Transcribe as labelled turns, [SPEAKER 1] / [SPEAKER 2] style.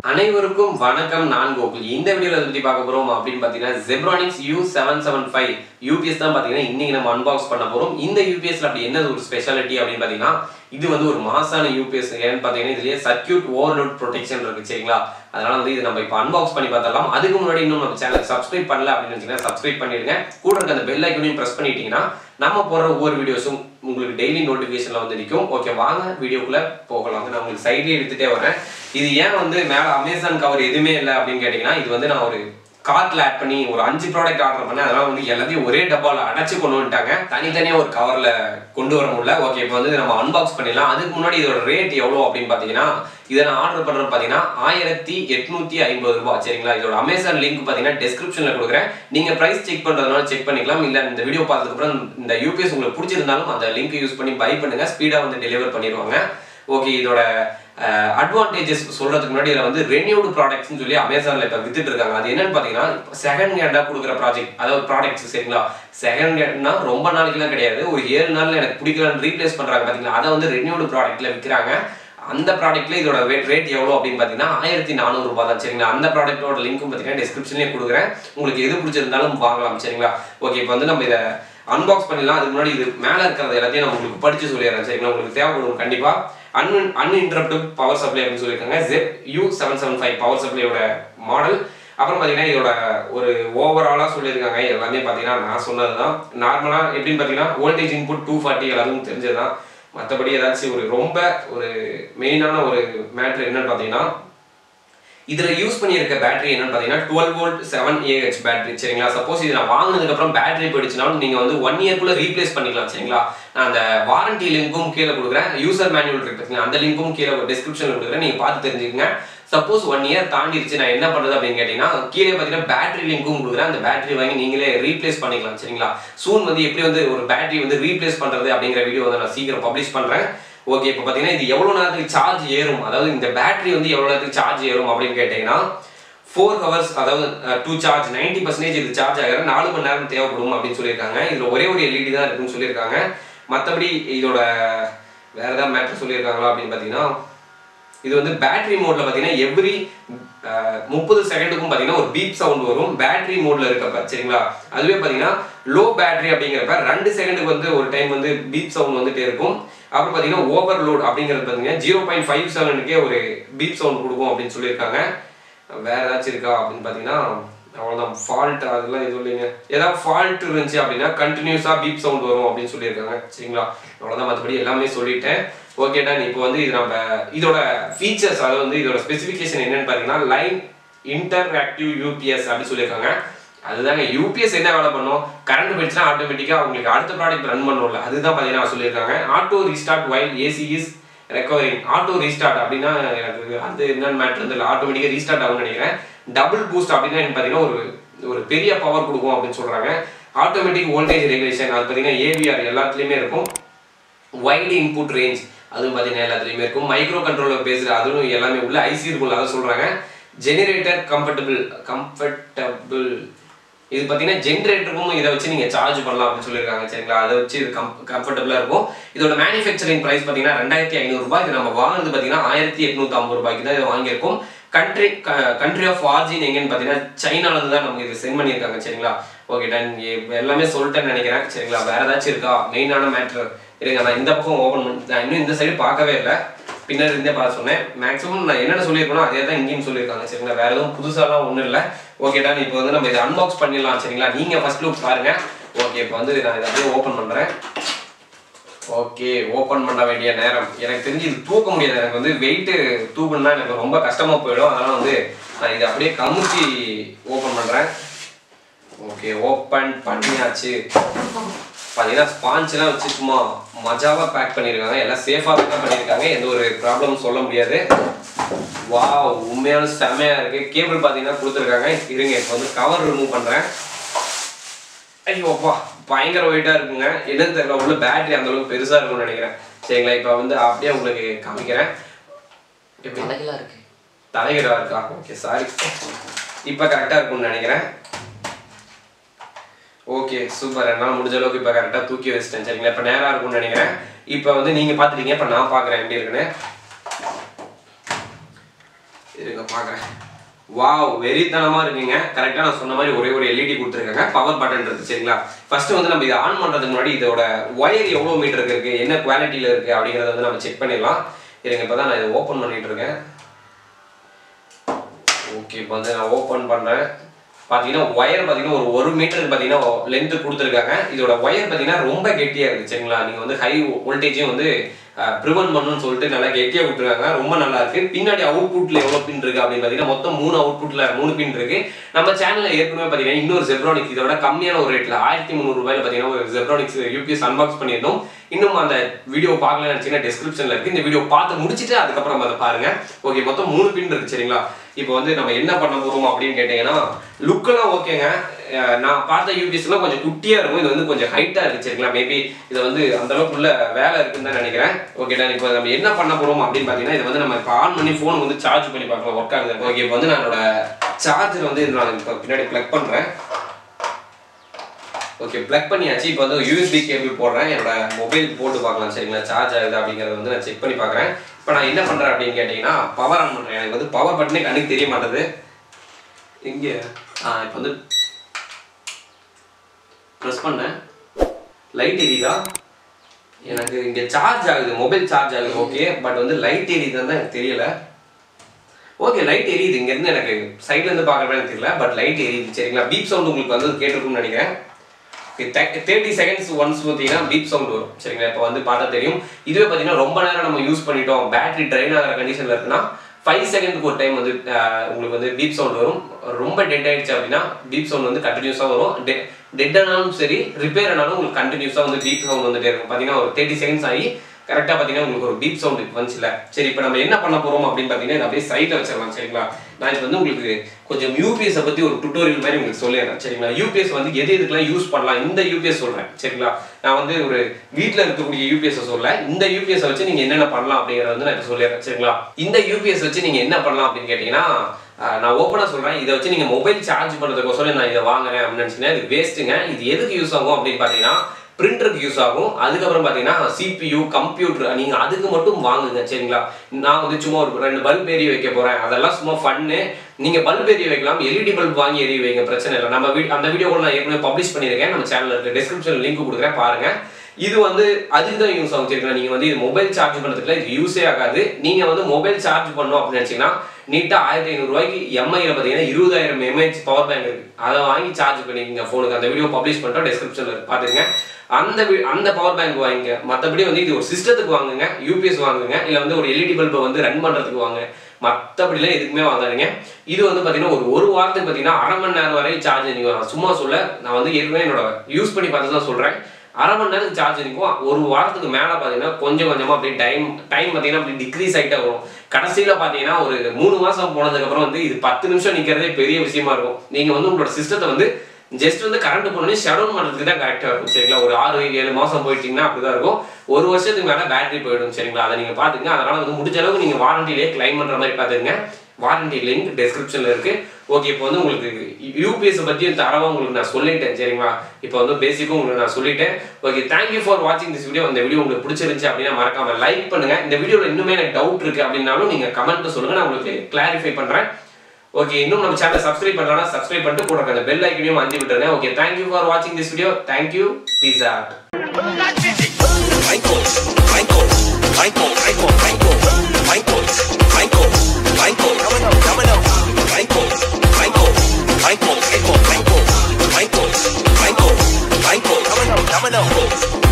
[SPEAKER 1] அனைவருக்கும் வணக்கம் நான் கோகுல் இந்த வீடியோல பத்தி பார்க்க போறோம் அப்படின்னு பாத்தீங்கன்னா Zebronics U seven seven five UPS தான் பாத்தீங்கன்னா இன்னைக்கு நம்ம அன்பாக்ஸ் பண்ண போறோம் இந்த யூபிஎஸ்ல அப்படி என்ன ஒரு ஸ்பெஷாலிட்டி அப்படின்னு பாத்தீங்கன்னா இது வந்து ஒரு மாசான யூபிஎஸ் ஏன்னு பாத்தீங்கன்னா இதுலயே சர்க்யூட் ஓவர்லோட் ப்ரொடெக்ஷன் இருக்கு சரிங்களா அதனால வந்து இது நம்ம இப்போ அன்பாக்ஸ் பண்ணி பார்த்தலாம் அதுக்கு முன்னாடி இன்னும் நம்ம சேனல் சப்ஸ்கிரைப் பண்ணல அப்படின்னு வச்சீங்கன்னா சப்ஸ்கிரைப் பண்ணிடுங்க கூட இருக்க அந்த பெல் ஐக்கனையும் பிரஸ் பண்ணிட்டீங்கன்னா நம்ம போடுற ஒவ்வொரு வீடியோஸும் உங்களுக்கு டெய்லி நோட்டிஃபிகேஷன்ல வந்து நிற்கும் ஓகே வாங்க வீடியோக்குள்ள போகலாம் நான் உங்களுக்கு சைட்லேயே எடுத்துட்டே வரேன் இது ஏன் வந்து மேலே அமேசான் கவர் எதுவுமே இல்லை அப்படின்னு கேட்டிங்கன்னா இது வந்து நான் ஒரு கார்ட்ல ஆட் பண்ணி ஒரு அஞ்சு ப்ராடக்ட் ஆர்டர் பண்ணேன் அதனால வந்து எல்லாத்தையும் ஒரே டப்பாவில் அடைச்சு கொண்டு வந்துட்டாங்க தனித்தனியாக ஒரு கவர்ல கொண்டு வர முடியல ஓகே இப்போ வந்து நம்ம அன்பாக்ஸ் பண்ணிடலாம் அதுக்கு முன்னாடி இதோட ரேட் எவ்வளோ அப்படின்னு பார்த்தீங்கன்னா இதை நான் ஆர்டர் பண்ணுறது பார்த்தீங்கன்னா ஆயிரத்தி எட்நூத்தி ஐம்பது ரூபாய் சரிங்களா இதோட அமேசான் லிங்க் பார்த்தீங்கன்னா டிஸ்கிரிப்ஷனில் கொடுக்குறேன் நீங்கள் ப்ரைஸ் செக் பண்ணுறதுனால செக் பண்ணிக்கலாம் இல்லை இந்த வீடியோ பார்த்ததுக்கப்புறம் இந்த யூபிஎஸ் உங்களுக்கு பிடிச்சிருந்தாலும் அந்த லிங்க் யூஸ் பண்ணி பை பண்ணுங்க ஸ்பீடாக வந்து டெலிவர் பண்ணிடுவாங்க ஓகே இதோட அட்வான்டேஜஸ் சொல்றதுக்கு முன்னாடி இதில் வந்து ரெனியூடு ப்ராடக்ட்ஸ்னு சொல்லி அமேசானில் இப்போ வித்துட்டு இருக்காங்க அது என்னன்னு பார்த்தீங்கன்னா செகண்ட் ஹேண்டாக கொடுக்குற ப்ராஜெக்ட் அதாவது ப்ராடக்ட்ஸ் சரிங்களா செகண்ட் ஹேண்ட்னா ரொம்ப நாளைக்குலாம் கிடையாது ஒரு ஏழு நாளில் எனக்கு பிடிக்கலன்னு ரீப்ளேஸ் பண்ணுறாங்க பார்த்தீங்களா அதை வந்து ரெனியூடு ப்ராடக்ட்ல விற்கிறாங்க அந்த ப்ராடக்ட்ல இதோட ரேட் எவ்வளோ அப்படின்னு பார்த்தீங்கன்னா ஆயிரத்தி நானூறு ரூபாய் தான் சரிங்களா அந்த ப்ராடக்ட்டோட லிங்க்கும் பார்த்தீங்கன்னா டிஸ்கிரிப்ஷன்லேயே கொடுக்குறேன் உங்களுக்கு எது பிடிச்சிருந்தாலும் வாங்கலாம் சரிங்களா ஓகே இப்போ வந்து நம்ம இதை அன்பாக்ஸ் பண்ணிடலாம் அதுக்கு முன்னாடி இது மேலே இருக்கிறது எல்லாத்தையும் நான் உங்களுக்கு படிச்சு சொல்லிடுறேன் சரிங்களா உங்களுக்கு தேவைப்படும் கண்டிப்பாக அன் அன்இன்டரப்டிவ் பவர் சப்ளை அப்படின்னு சொல்லியிருக்காங்க Zeb U seven seven five power சப்ளையோட மாடல் அப்புறம் பார்த்தீங்கன்னா இதோட ஒரு ஓவராலாக சொல்லியிருக்காங்க எல்லாமே பார்த்தீங்கன்னா நான் சொன்னது தான் நார்மலாக எப்படின்னு பார்த்தீங்கன்னா வோல்டேஜ் இன்புட் டூ ஃபார்ட்டி எல்லாருக்கும் தெரிஞ்சது தான் மற்றபடி ஏதாச்சும் ஒரு ரொம்ப ஒரு மெயினான ஒரு மேட்ரு என்னன்னு பார்த்தீங்கன்னா இதில் யூஸ் பண்ணியிருக்க பேட்டரி என்னன்னு பார்த்தீங்கன்னா twelve volt seven AH battery சரிங்களா சப்போஸ் இது நான் வாங்கினதுக்கப்புறம் பேட்டரி போயிடுச்சுனாலும் நீங்கள் வந்து ஒன் இயர்க்குள்ளே ரீப்ளேஸ் பண்ணிக்கலாம் சரிங்களா நான் அந்த வாரண்டி லிங்க்கும் கீழே கொடுக்குறேன் யூசர் மேனுவல் இருக்கு பார்த்தீங்களா அந்த லிங்க்கும் கீழே டிஸ்கிரிப்ஷனில் கொடுக்குறேன் நீங்கள் பார்த்து தெரிஞ்சுக்கங்க சப்போஸ் ஒன் இயர் தாண்டிடுச்சு நான் என்ன பண்ணுறது அப்படின்னு கேட்டிங்கன்னா கீழே பார்த்தீங்கன்னா பேட்டரி லிங்க்கும் கொடுக்குறேன் அந்த பேட்டரி வாங்கி நீங்களே ரீப்ளேஸ் பண்ணிக்கலாம் சரிங்களா சூன் வந்து எப்படி வந்து ஒரு பேட்டரி வந்து ரீப்ளேஸ் பண்ணுறது அப்படிங்கிற வீடியோ வந்து நான் சீக்கிரம் பப்ளிஷ் பண்ணுறேன் ஓகே இப்போ பார்த்தீங்கன்னா இது எவ்வளோ நேரத்துக்கு சார்ஜ் ஏறும் அதாவது இந்த பேட்டரி வந்து எவ்வளோ நேரத்துக்கு சார்ஜ் ஏறும் அப்படின்னு கேட்டிங்கன்னா ஃபோர் ஹவர்ஸ் அதாவது டூ சார்ஜ் நைன்டி பர்சன்டேஜ் இது சார்ஜ் ஆகிற நாலு மணி நேரம் தேவைப்படும் அப்படின்னு சொல்லியிருக்காங்க இதில் ஒரே ஒரு எல்இடி தான் இருக்குன்னு சொல்லியிருக்காங்க மற்றபடி இதோட வேற ஏதாவது மேட்ரு சொல்லியிருக்காங்களா அப்படின்னு பார்த்தீங்கன்னா இது வந்து பேட்டரி மோட்ல பார்த்தீங்கன்னா எவ்ரி முப்பது செகண்டுக்கும் பார்த்தீங்கன்னா ஒரு பீப் சவுண்ட் வரும் பேட்டரி மோட்ல இருக்கப்ப சரிங்களா அதுவே பார்த்தீங்கன்னா லோ பேட்டரி அப்படிங்கிறப்ப ரெண்டு செகண்டுக்கு வந்து ஒரு டைம் வந்து பீப் சவுண்ட் வந்துட்டே இருக்கும் அப்புறம் பார்த்தீங்கன்னா ஓவர்லோட் அப்படிங்கிறது பார்த்தீங்கன்னா ஜீரோ பாயிண்ட் ஃபைவ் செவனுக்கே ஒரு பீப் சவுண்ட் கொடுக்கும் அப்படின்னு சொல்லியிருக்காங்க வேற ஏதாச்சும் இருக்கா அப்படின்னு பார்த்தீங்கன்னா அவ்வளோதான் ஃபால்ட் அதெல்லாம் எதுவும் இல்லைங்க ஏதாவது ஃபால்ட் இருந்துச்சு அப்படின்னா கண்டினியூஸாக பீப் சவுண்ட் வரும் அப்படின்னு சொல்லியிருக்காங்க சரிங்களா அவ்வளோதான் மற்றபடி எல்லாமே சொல்லிட்டேன் ஓகே டன் இப்போ வந்து இது நம்ம இதோட ஃபீச்சர்ஸ் அதாவது வந்து இதோட ஸ்பெசிஃபிகேஷன் என்னன்னு பார்த்தீங்கன்னா லைன் இன்டர்ஆக்டிவ் யூபிஎஸ் அப்படின்னு சொல்லியிருக்காங்க அதுதாங்க யூபிஎஸ் என்ன வேலை பண்ணும் கரண்ட் போயிடுச்சுன்னா ஆட்டோமேட்டிக்காக உங்களுக்கு அடுத்த ப்ராடக்ட் ரன் பண்ணும்ல அதுதான் பார்த்தீங்கன்னா சொல்லியிருக்காங்க auto restart while AC is recovering auto restart அப்படின்னா எனக்கு அது என்னன்னு மேட்ரு தெரியல ஆட்டோமேட்டிக்காக ரீஸ்டார்ட் ஆகும்னு நினைக்கிறேன் டபுள் பூஸ்ட் அப்படின்னா பார்த்தீங்கன்னா ஒரு ஒரு பெரிய பவர் கொடுக்கும் அப்படின்னு சொல்கிறாங்க ஆட்டோமேட்டிக் வோல்டேஜ் ரெகுலேஷன் அது பார்த்தீங்கன்னா ஏவிஆர் எல்லாத்துலேயுமே இருக்கும் வைடு இன்புட் ரேஞ்ச் அதுவும் பார்த்தீங்கன்னா எல்லாத்துலேயுமே இருக்கும் மைக்ரோ கண்ட்ரோலர் பேஸ்டு அதுவும் எல்லாமே உள்ள ஐசி இருக்கும்ல அதை சொல்கிறாங்க ஜெனரேட்டர் கம்ஃபர்டபுள் கம்ஃபர்டபுள் இது பார்த்தீங்கன்னா ஜென்ரேட்டருக்கும் இதை வச்சு நீங்கள் சார்ஜ் பண்ணலாம் அப்படின்னு சொல்லியிருக்காங்க சரிங்களா அதை வச்சு இது கம் கம்ஃபர்டபுளாக இருக்கும் இதோட மேனுஃபேக்சரிங் ப்ரைஸ் பார்த்தீங்கன்னா ரெண்டாயிரத்தி ஐநூறுரூபா இது நம்ம வாங்குறது பார்த்தீங்கன்னா ஆயிரத்தி எட்நூற்றி ஐம்பது ரூபாய்க்கு தான் இதை வாங்கியிருக்கோம் கண்ட்ரி கண்ட்ரி ஆஃப் ஆர்ஜின் எங்கன்னு பார்த்தீங்கன்னா சைனாலேருந்து தான் நமக்கு இது சென்ட் பண்ணியிருக்காங்க சரிங்களா ஓகே டன் எல்லாமே சொல்லிட்டேன்னு நினைக்கிறேன் சரிங்களா வேற ஏதாச்சும் இருக்கா மெயினான மேட்ரு இருங்க நான் இந்த பக்கம் ஓப்பன் பண்ணி நான் இன்னும் இந்த சைடு பார்க்கவே இல்லை பின்னாடி இருந்தே பார்த்து சொன்னேன் மேக்ஸிமம் நான் என்னென்ன சொல்லியிருக்கேனோ அதே தான் இங்கேயும் சொல்லியிருக்காங்க சரிங்களா வேற எதுவும் புதுசாலாம் ஒன்றும் இல்லை ஓகே டன் இப்போ வந்து நம்ம இதை அன்பாக்ஸ் பண்ணிடலாம் சரிங்களா நீங்கள் ஃபர்ஸ்ட் லுக் பாருங்க ஓகே இப்போ வந்து நான் இதை அப்படியே ஓப்பன் பண்ணுறேன் ஓகே ஓப்பன் பண்ண வேண்டிய நேரம் எனக்கு தெரிஞ்சு இது தூக்க முடியாது எனக்கு வந்து வெயிட்டு தூக்கணும்னா எனக்கு ரொம்ப கஷ்டமாக போயிடும் அதனால் வந்து நான் இதை அப்படியே கமுத்தி ஓப்பன் பண்ணுறேன் ஓகே ஓப்பன் பண்ணியாச்சு பார்த்தீங்கன்னா ஸ்பான்ச்லாம் வச்சு சும்மா மஜாவாக பேக் பண்ணியிருக்காங்க எல்லாம் சேஃபாக தான் பண்ணியிருக்காங்க எந்த ஒரு ப்ராப்ளமும் சொல்ல முடியாது வா உண்மையான செமையாக இருக்குது கேபிள் பார்த்தீங்கன்னா கொடுத்துருக்காங்க இருங்க இப்போ வந்து கவர் ரிமூவ் பண்ணுறேன் ஐயோப்பா பயங்கர வெயிட்டாக இருக்குங்க என்னன்னு தெரியல உள்ள பேட்டரி அந்த அளவுக்கு பெருசாக இருக்கும்னு நினைக்கிறேன் சரிங்களா இப்போ வந்து அப்படியே உங்களுக்கு காமிக்கிறேன் எப்படி
[SPEAKER 2] தலைகளா இருக்கு
[SPEAKER 1] தலைகீழா இருக்கா ஓகே சாரி இப்போ கரெக்டாக இருக்கும்னு நினைக்கிறேன் ஓகே சூப்பர் என்னால் முடிஞ்ச அளவுக்கு இப்போ கரெக்டாக தூக்கி வச்சிட்டேன் சரிங்களா இப்போ நேராக இருக்கும்னு நினைக்கிறேன் இப்போ வந்து நீங்கள் பார்த்துட்டீங்க இப்போ நான் பார்க்குறேன் எப்படி இருக்குன்னு இருங்க பார்க்குறேன் வாவ் வெறித்தனமா இருக்குங்க கரெக்டாக நான் சொன்ன மாதிரி ஒரே ஒரு எல்இடி கொடுத்துருக்காங்க பவர் பட்டன் இருக்கு சரிங்களா ஃபர்ஸ்ட் வந்து நம்ம இதை ஆன் பண்ணுறதுக்கு முன்னாடி இதோட ஒயர் எவ்வளோ மீட்டருக்கு இருக்கு என்ன குவாலிட்டியில் இருக்கு அப்படிங்கிறத வந்து நம்ம செக் பண்ணிடலாம் இருங்க இப்போ தான் நான் இதை ஓப்பன் பண்ணிட்டு இருக்கேன் ஓகே இப்போ வந்து நான் ஓப்பன் பண்ணுறேன் பார்த்தீங்கன்னா ஒயர் பார்த்தீங்கன்னா ஒரு ஒரு மீட்டருக்கு பார்த்தீங்கன்னா லென்த்து கொடுத்துருக்காங்க இதோட ஒயர் பார்த்தீங்கன்னா ரொம்ப கெட்டியாக இருக்குது சரிங்களா நீங்கள் வந்து ஹை வோல்டேஜையும் வந்து ப்ரிவென்ட் பண்ணணும்னு சொல்லிட்டு நல்லா கெட்டியாக விட்டுருக்காங்க ரொம்ப நல்லா இருக்கு பின்னாடி அவுட்புட்டில் எவ்வளோ பின் இருக்கு அப்படின்னு பார்த்தீங்கன்னா மொத்தம் மூணு அவுட்புட்டில் மூணு பின் இருக்கு நம்ம சேனலில் ஏற்கனவே பார்த்தீங்கன்னா இன்னொரு ஜெப்ரானிக்ஸ் இதோட கம்மியான ஒரு ரேட்டில் ஆயிரத்தி முந்நூறு ரூபாயில பார்த்தீங்கன்னா ஒரு ஜெப்ரானிக்ஸ் யூபிஎஸ் அன்பாக்ஸ் பண்ணியிருந்தோம் இன்னும் அந்த வீடியோ பார்க்கல நினச்சிங்கன்னா டிஸ்கிரிப்ஷனில் இருக்கு இந்த வீடியோ பார்த்து முடிச்சுட்டு அதுக்கப்புறம் அதை பாருங்க ஓகே மொத்தம் மூணு பின் இருக்கு சரிங்களா இப்போ வந்து நம்ம என்ன பண்ண போறோம் அப்படின்னு கேட்டீங்கன்னா லுக்கெல்லாம் ஓகேங்க அஹ் நான் பார்த்த யூபிஎஸ்லாம் கொஞ்சம் குட்டியா இருக்கும் இது வந்து கொஞ்சம் ஹைட்டா இருக்கு சரிங்களா மேபி இது வந்து அந்த அளவுக்கு உள்ள வேலை இருக்குன்னு தான் நினைக்கிறேன் ஓகேடா இப்போ நம்ம என்ன பண்ண போறோம் அப்படின்னு பார்த்தீங்கன்னா இதை வந்து நம்ம இப்போ ஆன் பண்ணி ஃபோன் வந்து சார்ஜ் பண்ணி பார்க்கலாம் ஒர்க் ஆகுது ஓகே இப்போ வந்து நான் என்னோட சார்ஜர் வந்து இது நான் இப்போ பின்னாடி ப்ளக் பண்றேன் ஓகே ப்ளக் பண்ணியாச்சு இப்போ வந்து யூஎஸ்பி கேபிள் போடுறேன் என்னோட மொபைல் போட்டு பார்க்கலாம் சரிங்களா சார்ஜ் ஆகுது அப்படிங்கறத வந்து நான் செக் பண்ணி பார்க்குறேன் இப்போ நான் என்ன பண்ணுறேன் அப்படின்னு கேட்டிங்கன்னா பவர் ஆன் பண்ணுறேன் எனக்கு வந்து பவர் பட்டனே கண்ணுக்கு தெரிய மாட்டேது இங்கே ஆ இப்போ வந்து ப்ரெஸ் பண்ணேன் லைட் எரியுதா எனக்கு இங்கே சார்ஜ் ஆகுது மொபைல் சார்ஜ் ஆகுது ஓகே பட் வந்து லைட் எரியுதுன்னு தான் எனக்கு தெரியல ஓகே லைட் எரியுது இங்கேருந்து எனக்கு சைட்ல இருந்து பார்க்குறப்ப எனக்கு தெரியல பட் லைட் எரியுது சரிங்களா பீப் சவுண்ட் உங்களுக்கு வந்து கேட்டிருக்கும்னு நினைக்கிறேன் தேர்ட்டி செகண்ட்ஸ் ஒன்ஸ் பார்த்தீங்கன்னா பீப் சவுண்ட் வரும் சரிங்களா இப்போ வந்து பார்த்தா தெரியும் இதுவே பார்த்தீங்கன்னா ரொம்ப நேரம் நம்ம யூஸ் பண்ணிட்டோம் பேட்டரி ட்ரைன் ஆகிற கண்டிஷனில் இருக்குன்னா ஃபைவ் செகண்டுக்கு ஒரு டைம் வந்து அஹ், உங்களுக்கு வந்து பீப் சவுண்ட் வரும் ரொம்ப டெட் ஆயிடுச்சு அப்படின்னா பீப் சவுண்ட் வந்து கண்டினியூஸாக வரும் டெட் ஆனாலும் சரி ரிப்பேர் ஆனாலும் உங்களுக்கு கண்டினியூஸாக வந்து பீப் சவுண்ட் வந்துட்டே இருக்கும் பார்த்தீங்கன்னா ஒரு தேர்ட்டி செகண்ட்ஸ் ஆகி கரெக்டாக பார்த்தீங்கன்னா உங்களுக்கு ஒரு பீப் சவுண்ட் வந்துச்சுல சரி இப்போ நம்ம என்ன பண்ண போறோம் அப்படின்னு பார்த்தீங்கன்னா இதை அப்படியே சைட்டில் வச்சிடலாம் சரிங்களா நான் இப்போ வந்து உங்களுக்கு கொஞ்சம் யூபிஎஸ் பற்றி ஒரு டுட்டோரியல் மாதிரி உங்களுக்கு சொல்லிடுறேன் சரிங்களா யூபிஎஸ் வந்து எது எதுக்கெல்லாம் யூஸ் பண்ணலாம் இந்த யூபிஎஸ் சொல்கிறேன் சரிங்களா நான் வந்து ஒரு வீட்டில் இருக்கக்கூடிய யூபிஎஸ் சொல்ல இந்த யூபிஎஸ் வச்சு நீங்கள் என்னென்ன பண்ணலாம் அப்படிங்கிறத வந்து நான் இப்போ சொல்லிடுறேன் சரிங்களா இந்த யூபிஎஸ் வச்சு நீங்கள் என்ன பண்ணலாம் அப்படின்னு கேட்டிங்கன்னா ஆஹ் நான் ஓப்பனாக சொல்கிறேன் இதை வச்சு நீங்கள் மொபைல் சார்ஜ் பண்ணுறதுக்கோசரம் நான் இதை வாங்குறேன் அப்படின்னு நினச்சிங்கன்னா இது வேஸ்ட்டுங்க இது எதுக்கு யூஸ் ஆகும் அப்படின்னு பார்த்தீங்கன்னா பிரிண்டருக்கு யூஸ் ஆகும் அதுக்கப்புறம் பார்த்தீங்கன்னா சிபியூ கம்ப்யூட்டர் நீங்கள் அதுக்கு மட்டும் வாங்குங்க சரிங்களா நான் வந்து சும்மா ஒரு ரெண்டு பல்ப் எரிய வைக்க போகிறேன் அதெல்லாம் சும்மா ஃபன்னு நீங்கள் பல்ப் எரிய வைக்கலாம் எல்இடி பல்ப் வாங்கி எரிய வைங்க பிரச்சனை இல்லை நம்ம வீ அந்த வீடியோ கூட நான் ஏற்கனவே பப்ளிஷ் பண்ணியிருக்கேன் நம்ம சேனலில் இருக்க டிஸ்கிரிப்ஷன் லிங்க் கொடுக்குறேன் பாருங்க இது வந்து அதுக்கு தான் யூஸ் ஆகும் சரிங்களா நீங்கள் வந்து இது மொபைல் சார்ஜ் பண்ணுறதுக்குலாம் இது யூஸே ஆகாது நீங்கள் வந்து மொபைல் சார்ஜ் பண்ணோம் அப்படின்னு நினச்சிங்கன்னா நீட்டாக ஆயிரத்தி ஐநூறுரூவாய்க்கு எம்ஐயில் பார்த்தீங்கன்னா இருபதாயிரம் எம்ஏஹெச் பவர் பேங்க் இருக்குது அதை வாங்கி சார்ஜ் பண்ணிக்கங்க ஃபோனுக்கு அந்த வீடியோ பப்ளிஷ் பண்ணிட்டோம் டிஸ்கிரிப்ஷனில் பார்த்துங்க அந்த வி- அந்த பவர் பேங்க் வாங்கிங்க மற்றபடி வந்து இது ஒரு சிஸ்டத்துக்கு வாங்குங்க யூபிஎஸ் வாங்குங்க இல்லை வந்து ஒரு எல்இடி பல்பை வந்து ரன் பண்ணுறதுக்கு வாங்க மற்றபடிலாம் எதுக்குமே வாங்காதீங்க இது வந்து பார்த்தீங்கன்னா ஒரு ஒரு வாரத்துக்கு பார்த்தீங்கன்னா அரை மணி நேரம் வரை சார்ஜ் நிற்கும் சும்மா சொல்ல நான் வந்து ஏற்கனவே என்னோட யூஸ் பண்ணி பார்த்து தான் சொல்கிறேன் அரை மணி நேரத்துக்கு சார்ஜ் நிற்கும் ஒரு வாரத்துக்கு மேலே பார்த்தீங்கன்னா கொஞ்சம் கொஞ்சமாக அப்படியே டைம் டைம் பார்த்தீங்கன்னா அப்படி டிக்ரீஸ் ஆகிட்டே வரும் கடைசியில் பார்த்தீங்கன்னா ஒரு மூணு மாதம் போனதுக்கப்புறம் வந்து இது பத்து நிமிஷம் நிற்கிறதே பெரிய விஷயமா இருக்கும் நீங்கள் வந்து உங்களோட சிஸ்டத்தை வந்து ஜஸ்ட் வந்து கரண்ட் போனோடனே ஷட் டவுன் பண்ணுறதுக்கு தான் கரெக்டாக இருக்கும் சரிங்களா ஒரு ஆறு ஏழு மாதம் போயிட்டீங்கன்னா அப்படிதான் இருக்கும் ஒரு வருஷத்துக்கு மேலே பேட்டரி போயிடும் சரிங்களா அதை நீங்கள் பார்த்துங்க அதனால் வந்து முடிஞ்ச அளவுக்கு நீங்கள் வாரண்டிலேயே கிளைம் பண்ணுற மாதிரி பார்த்துங்க வாரண்டி லிங்க் டெஸ்கிரிப்ஷனில் இருக்கு ஓகே இப்போ வந்து உங்களுக்கு யூபிஎஸ் பற்றி தரவா உங்களுக்கு நான் சொல்லிட்டேன் சரிங்களா இப்போ வந்து பேசிக்கும் உங்களுக்கு நான் சொல்லிட்டேன் ஓகே தேங்க்யூ ஃபார் வாட்சிங் திஸ் வீடியோ இந்த வீடியோ உங்களுக்கு பிடிச்சிருந்துச்சு அப்படின்னா மறக்காம லைக் பண்ணுங்க இந்த வீடியோவில் இன்னுமே எனக்கு டவுட் இருக்கு அப்படின்னாலும் நீங்க கமெண்ட் சொல்லுங்க நான் உங்களுக்கு கிளாரிஃபை பண்றேன் ஓகே இன்னும் நம்ம சேனலை சப்ஸ்கிரைப் பண்ணலாம் சப்ஸ்கிரைப் பண்ணிட்டு கூட இருக்க அந்த பெல் ஐக்கனையும் அஞ்சு விட்டுருங்க ஓகே தேங்க்யூ ஃபார் வாட்சிங் this video thank you peace out
[SPEAKER 2] Michael, Michael, Michael, Michael, Michael, Michael, Michael, Michael, coming up, coming up, Michael, Michael, Michael, Michael, Michael, Michael, Michael, Michael, coming up, coming up.